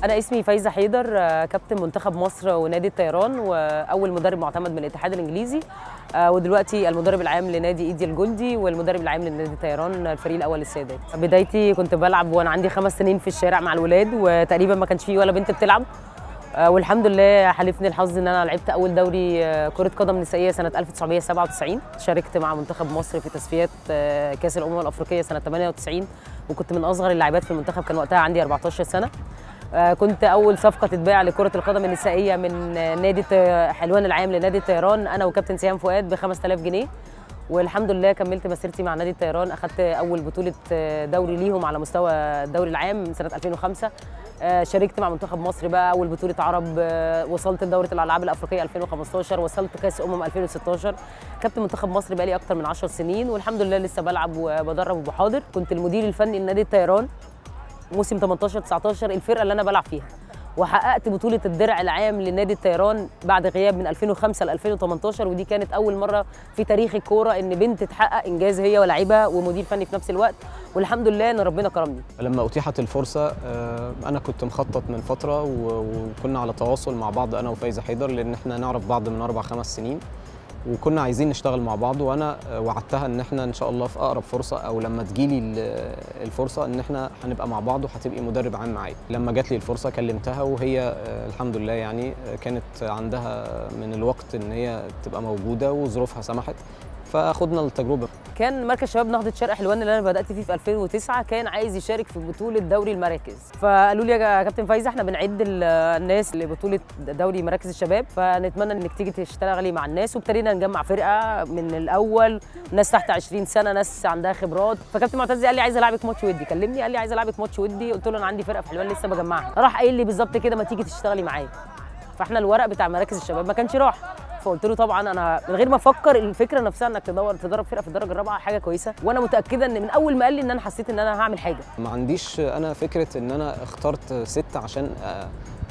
انا اسمي فايزه حيدر آه، كابتن منتخب مصر ونادي الطيران واول مدرب معتمد من الاتحاد الانجليزي آه، ودلوقتي المدرب العام لنادي ايدي الجولدي والمدرب العام لنادي الطيران الفريق الاول للسيدات بدايتي كنت بلعب وانا عندي خمس سنين في الشارع مع الولاد وتقريبا ما كانش فيه ولا بنت بتلعب آه، والحمد لله حالفني الحظ ان انا لعبت اول دوري آه، كره قدم نسائيه سنه 1997 شاركت مع منتخب مصر في تصفيات آه، كاس الامم الافريقيه سنه 98 وكنت من اصغر اللاعبات في المنتخب كان وقتها عندي 14 سنه آه، كنت اول صفقه تتباع لكره القدم النسائيه من آه، نادي الط- حلوان العام لنادي الطيران انا وكابتن سيام فؤاد ب 5000 جنيه والحمد لله كملت مسيرتي مع نادي الطيران اخذت اول بطوله آه، دوري ليهم على مستوى الدوري العام سنه 2005 آه، شاركت مع منتخب مصر بقى اول بطوله عرب آه، وصلت لدوره الالعاب الافريقيه 2015 وصلت كاس امم 2016 كابتن منتخب مصر بقى لي اكتر من 10 سنين والحمد لله لسه بلعب وبدرب وبحاضر كنت المدير الفني لنادي الطيران موسم 18 19 الفرقه اللي انا بلعب فيها وحققت بطوله الدرع العام لنادي الطيران بعد غياب من 2005 ل 2018 ودي كانت اول مره في تاريخ الكوره ان بنت تحقق انجاز هي ولاعيبه ومدير فني في نفس الوقت والحمد لله ان ربنا كرمني لما اتيحت الفرصه آه، انا كنت مخطط من فتره و- وكنا على تواصل مع بعض انا وفايزه حيدر لان احنا نعرف بعض من اربع خمس سنين وكنا عايزين نشتغل مع بعض وانا آه، وعدتها ان احنا ان شاء الله في اقرب فرصه او لما تجيلي ال- الفرصه ان احنا هنبقى مع بعض وهتبقي مدرب عام معايا لما جات لي الفرصه كلمتها وهي آه، الحمد لله يعني آه، كانت عندها من الوقت ان هي تبقى موجوده وظروفها سمحت فاخدنا التجربه كان مركز شباب نهضه شرق حلوان اللي انا بدات فيه في 2009 كان عايز يشارك في بطوله دوري المراكز فقالوا لي يا كابتن فايزه احنا بنعد ال- الناس لبطوله دوري مراكز الشباب فنتمنى انك تيجي تشتغلي مع الناس وابتدينا نجمع فرقه من الاول ناس تحت 20 سنه ناس عندها خبرات فكابتن معتز قال لي عايز العبك ماتش ودي كلمني قال لي عايز العبك ماتش ودي قلت له انا عندي فرقه في حلوان لسه بجمعها راح قايل لي بالظبط كده ما تيجي تشتغلي معايا فاحنا الورق بتاع مراكز الشباب ما كانش راح فقلت له طبعا انا من غير ما افكر الفكره نفسها انك تدور تدرب فرقه في الدرجه الرابعه حاجه كويسه وانا متاكده ان من اول ما قال لي ان انا حسيت ان انا هعمل حاجه ما عنديش انا فكره ان انا اخترت ست عشان آه،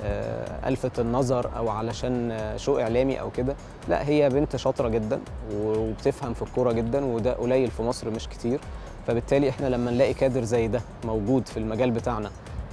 آه، الفت النظر او علشان آه، شو اعلامي او كده لا هي بنت شاطره جدا وبتفهم في الكوره جدا وده قليل في مصر مش كتير فبالتالي احنا لما نلاقي كادر زي ده موجود في المجال بتاعنا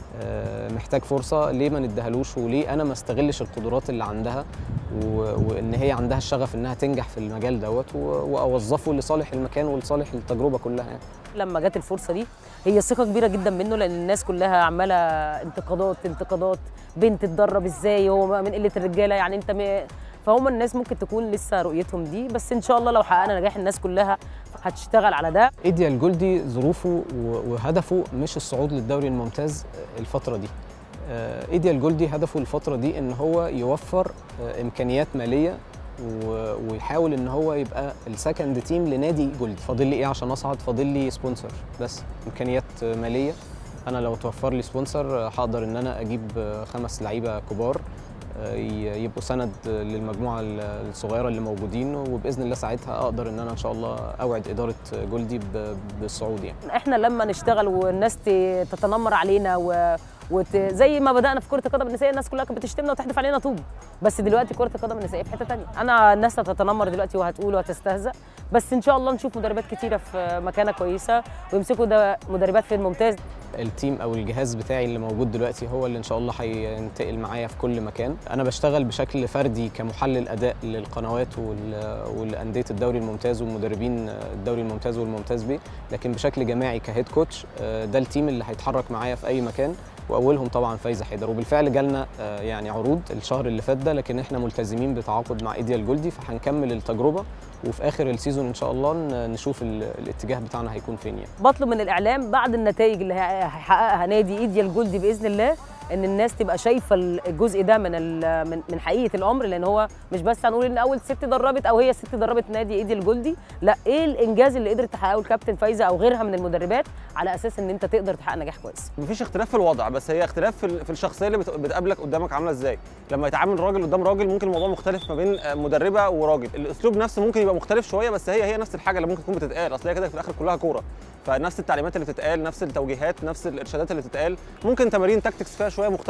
آه، محتاج فرصه ليه ما نديهالوش وليه انا ما استغلش القدرات اللي عندها و- وان هي عندها الشغف انها تنجح في المجال دوت و- واوظفه لصالح المكان ولصالح التجربه كلها يعني. لما جت الفرصه دي هي ثقه كبيره جدا منه لان الناس كلها عماله انتقادات انتقادات بنت تدرب ازاي هو من قله الرجاله يعني انت م... فهم الناس ممكن تكون لسه رؤيتهم دي بس ان شاء الله لو حققنا نجاح الناس كلها هتشتغل على ده ايديا الجولدي ظروفه و- وهدفه مش الصعود للدوري الممتاز الفترة دي آه، ايديا الجولدي هدفه الفترة دي ان هو يوفر آه، امكانيات مالية و- ويحاول ان هو يبقى السكند تيم لنادي جولدي فاضل لي ايه عشان اصعد فاضل لي سبونسر بس امكانيات آه، مالية انا لو توفر لي سبونسر آه، هقدر ان انا اجيب آه، خمس لعيبة كبار آه، ي- يبقوا سند آه، للمجموعة ال- الصغيرة اللي موجودين وبإذن الله ساعتها أقدر إن أنا إن شاء الله أوعد إدارة جولدي ب- بالصعود يعني احنا لما نشتغل والناس ت- تتنمر علينا و... وت... زي ما بدانا في كره القدم النسائيه الناس كلها كانت بتشتمنا وتحدف علينا طوب بس دلوقتي كره القدم النسائيه في حته تانية انا الناس هتتنمر دلوقتي وهتقول وهتستهزأ بس ان شاء الله نشوف مدربات كتيره في مكانه كويسه ويمسكوا ده مدربات في الممتاز التيم او الجهاز بتاعي اللي موجود دلوقتي هو اللي ان شاء الله هينتقل معايا في كل مكان انا بشتغل بشكل فردي كمحلل اداء للقنوات وال- والانديه الدوري الممتاز ومدربين الدوري الممتاز والممتاز بيه لكن بشكل جماعي كهيد كوتش آه، ده التيم اللي هيتحرك معايا في اي مكان واولهم طبعا فايزه حيدر وبالفعل جالنا آه، يعني عروض الشهر اللي فات ده لكن احنا ملتزمين بتعاقد مع ايديا الجولدي فهنكمل التجربه وفي اخر السيزون ان شاء الله ن- نشوف ال- الاتجاه بتاعنا هيكون فين يعني بطلب من الاعلام بعد النتائج اللي هي- هيحققها نادي ايديا الجولدي باذن الله ان الناس تبقى شايفه الجزء ده من ال- من من حقيقه الامر لان هو مش بس هنقول ان اول ست دربت او هي ست دربت نادي ايديا الجولدي لا ايه الانجاز اللي قدرت تحققه الكابتن فايزه او غيرها من المدربات على اساس ان انت تقدر تحقق نجاح كويس مفيش اختلاف في الوضع بس هي اختلاف في, ال- في الشخصيه اللي بت- بتقابلك قدامك عامله ازاي لما يتعامل راجل قدام راجل ممكن الموضوع مختلف ما بين آه، مدربه وراجل الاسلوب نفسه ممكن يبقى مختلف شويه بس هي هي نفس الحاجه اللي ممكن تكون بتتقال اصل هي كده في الاخر كلها كوره فنفس التعليمات اللي بتتقال نفس التوجيهات نفس الارشادات اللي بتتقال ممكن تمارين تاكتكس فيها شويه مختلف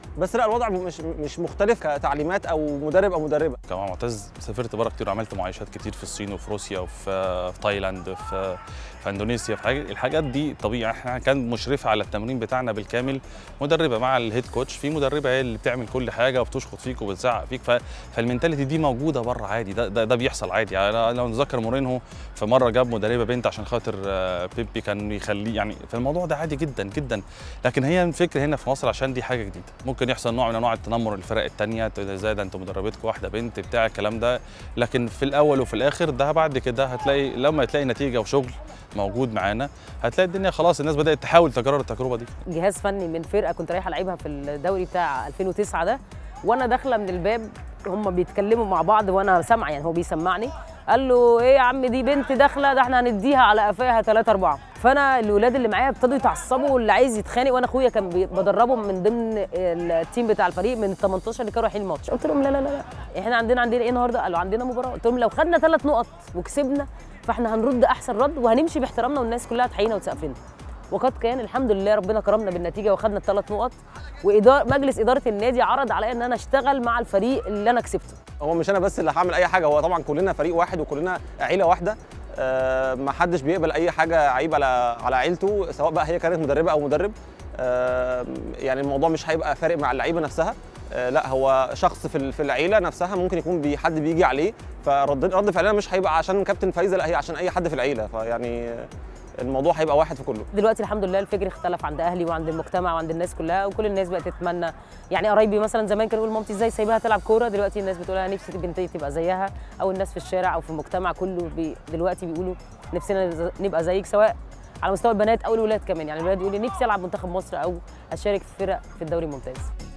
بس لا الوضع مش مش مختلف كتعليمات او مدرب او مدربه كمان معتز سافرت بره كتير وعملت معايشات كتير في الصين وفي روسيا وفي في تايلاند في في اندونيسيا في حاجة الحاجات دي طبيعي احنا كان مشرفه على التمرين بتاعنا بالكامل مدربه مع الهيد كوتش في مدربه هي اللي بتعمل كل حاجه وبتشخط فيك وبتزعق فيك ف... فالمنتاليتي دي موجوده بره عادي ده, ده ده بيحصل عادي يعني أنا لو نتذكر مورينهو في مره جاب مدربه بنت عشان خاطر آه، بيبي كان يخليه يعني فالموضوع ده عادي جدا جدا لكن هي الفكره هنا في مصر عشان دي حاجه جديده ممكن يحصل نوع من انواع التنمر الفرق الثانيه ازاي ده انتوا مدربتكم واحده بنت بتاع الكلام ده لكن في الاول وفي الاخر ده بعد كده هتلاقي لما تلاقي نتيجه وشغل موجود معانا هتلاقي الدنيا خلاص الناس بدات تحاول تكرر التجربه دي جهاز فني من فرقه كنت رايحه العبها في الدوري بتاع 2009 ده وانا داخله من الباب هم بيتكلموا مع بعض وانا سامعه يعني هو بيسمعني قال له ايه يا عم دي بنت داخله ده احنا هنديها على قفاها 3 4 فانا الولاد اللي معايا ابتدوا يتعصبوا واللي عايز يتخانق وانا اخويا كان بي- بدربهم من ضمن التيم بتاع الفريق من ال 18 اللي كانوا رايحين الماتش قلت لهم لا لا لا لا احنا عندنا عندنا ايه النهارده قالوا عندنا مباراه قلت لهم لو خدنا ثلاث نقط وكسبنا فاحنا هنرد احسن رد وهنمشي باحترامنا والناس كلها تحيينا وتسقف لنا وقد كان الحمد لله ربنا كرمنا بالنتيجه واخدنا الثلاث نقط وإدار مجلس اداره النادي عرض عليا ان انا اشتغل مع الفريق اللي انا كسبته هو مش انا بس اللي هعمل اي حاجه هو طبعا كلنا فريق واحد وكلنا عيله واحده آه، ما حدش بيقبل اي حاجه عيب على على عيلته سواء بقى هي كانت مدربه او مدرب آه، يعني الموضوع مش هيبقى فارق مع اللعيبه نفسها آه، لا هو شخص في ال- في العيله نفسها ممكن يكون بي حد بيجي عليه فرد رد فعلنا مش هيبقى عشان كابتن فايزه لا هي عشان اي حد في العيله فيعني آه، الموضوع هيبقى واحد في كله دلوقتي الحمد لله الفكر اختلف عند اهلي وعند المجتمع وعند الناس كلها وكل الناس بقت تتمنى يعني قرايبي مثلا زمان كانوا يقولوا مامتي ازاي سايباها تلعب كوره دلوقتي الناس بتقول انا نفسي بنتي تبقى زيها او الناس في الشارع او في المجتمع كله بي دلوقتي بيقولوا نفسنا نبقى زيك سواء على مستوى البنات او الولاد كمان يعني الولاد يقولوا نفسي العب منتخب مصر او اشارك في فرق في الدوري الممتاز